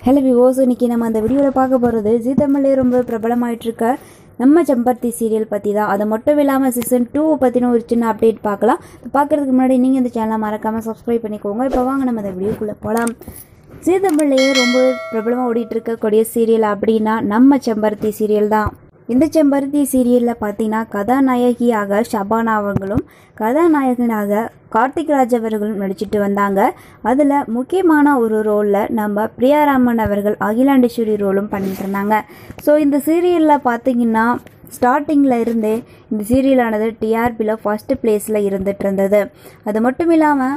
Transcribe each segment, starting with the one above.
hello விவோஸ் இன்னைக்கு நம்ம அந்த வீடியோவில் பார்க்க போகிறது ஜீ தமிழ்லே ரொம்ப பிரபலமாயிட்டு இருக்க நம்ம செம்பருத்தி சீரியல் பற்றி தான் அது மட்டும் இல்லாமல் சீசன் டூ பற்றின ஒரு சின்ன அப்டேட் பார்க்கலாம் பார்க்குறதுக்கு முன்னாடி நீங்கள் இந்த சேனலை மறக்காமல் சப்ஸ்கிரைப் பண்ணிக்கோங்க இப்போ வாங்க நம்ம அந்த வீடியோக்குள்ளே போகலாம் ஜீ தமிழ்லேயே ரொம்ப பிரபலமாக ஓடிட்டு இருக்கக்கூடிய சீரியல் அப்படின்னா நம்ம செம்பருத்தி சீரியல் தான் இந்த செம்பருத்தி சீரியலில் பார்த்தீங்கன்னா கதாநாயகியாக ஷபானா அவர்களும் கதாநாயகனாக கார்த்திக் ராஜ் அவர்களும் நடிச்சிட்டு வந்தாங்க அதில் முக்கியமான ஒரு ரோலில் நம்ம பிரியாராமன் அவர்கள் அகிலாண்டேஸ்வரி ரோலும் பண்ணிட்டு இருந்தாங்க ஸோ இந்த சீரியலில் பார்த்தீங்கன்னா ஸ்டார்டிங்கில் இருந்தே இந்த சீரியலானது டிஆர்பியில் ஃபஸ்ட்டு பிளேஸில் இருந்துட்டு இருந்தது அது மட்டும் இல்லாமல்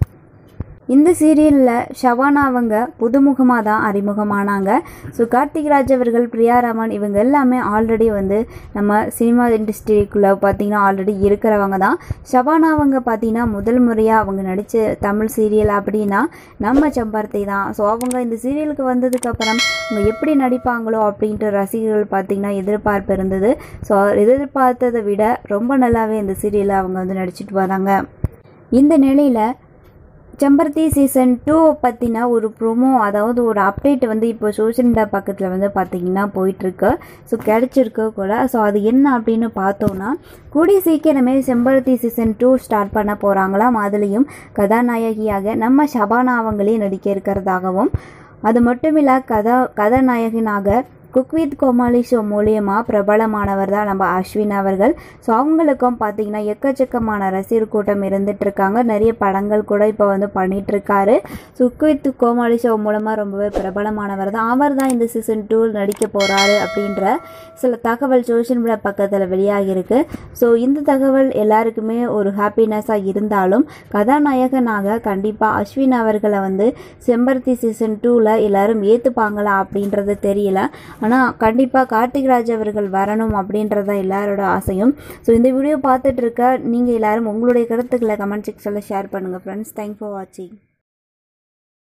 இந்த சீரியலில் ஷவானா அவங்க புதுமுகமாக தான் அறிமுகமானாங்க ஸோ கார்த்திக் ராஜ் அவர்கள் பிரியாராமன் இவங்க எல்லாமே ஆல்ரெடி வந்து நம்ம சினிமா இண்டஸ்ட்ரிக்குள்ளே பார்த்தீங்கன்னா ஆல்ரெடி இருக்கிறவங்க தான் ஷவானா அவங்க பார்த்தீங்கன்னா முதல் முறையாக அவங்க நடித்த தமிழ் சீரியல் அப்படின்னா நம்ம செம்பருத்தி தான் ஸோ அவங்க இந்த சீரியலுக்கு வந்ததுக்கப்புறம் அவங்க எப்படி நடிப்பாங்களோ அப்படின்ட்டு ரசிகர்கள் பார்த்தீங்கன்னா எதிர்பார்ப்பு இருந்தது ஸோ எதிர்பார்த்ததை விட ரொம்ப நல்லாவே இந்த சீரியலில் அவங்க வந்து நடிச்சிட்டு வராங்க இந்த நிலையில் செம்பருத்தி சீசன் டூ பற்றின ஒரு ப்ரோமோ அதாவது ஒரு அப்டேட் வந்து இப்போ சோஷியல் மீடியா பக்கத்தில் வந்து பார்த்தீங்கன்னா போயிட்டுருக்கு ஸோ கிடச்சிருக்கு கூட ஸோ அது என்ன அப்படின்னு பார்த்தோன்னா கூடிய சீக்கிரமே செம்பருத்தி சீசன் டூ ஸ்டார்ட் பண்ண போகிறாங்களாம் அதுலேயும் கதாநாயகியாக நம்ம ஷபானா அவங்களே நடிக்க இருக்கிறதாகவும் அது மட்டும் இல்லை கதா கதாநாயகனாக குக் வித் கோமாளி ஷோ மூலியமாக பிரபலமானவர் தான் நம்ம அஸ்வின் அவர்கள் ஸோ அவங்களுக்கும் பார்த்தீங்கன்னா எக்கச்சக்கமான ரசிகர் கூட்டம் இருந்துட்டு இருக்காங்க நிறைய படங்கள் கூட இப்போ வந்து பண்ணிட்டு இருக்காரு so cook with Comali show மூலமாக ரொம்பவே பிரபலமானவர் தான் அவர் தான் இந்த சீசன் டூ நடிக்க போகிறாரு அப்படின்ற சில தகவல் சோஷியல் மீடியா பக்கத்தில் வெளியாகிருக்கு ஸோ இந்த தகவல் எல்லாருக்குமே ஒரு ஹாப்பினஸாக இருந்தாலும் கதாநாயகனாக கண்டிப்பாக அஸ்வின் அவர்களை வந்து செம்பருத்தி சீசன் டூவில் எல்லாரும் ஏற்றுப்பாங்களா அப்படின்றது தெரியல ஆனால் கண்டிப்பாக கார்த்திக் ராஜ் அவர்கள் வரணும் அப்படின்றத எல்லாரோட ஆசையும் ஸோ இந்த வீடியோ பார்த்துட்டு இருக்க நீங்கள் எல்லாரும் உங்களுடைய கருத்துக்களை கமெண்ட் செக்ஷனில் ஷேர் பண்ணுங்கள் ஃப்ரெண்ட்ஸ் தேங்க் ஃபார் வாட்சிங்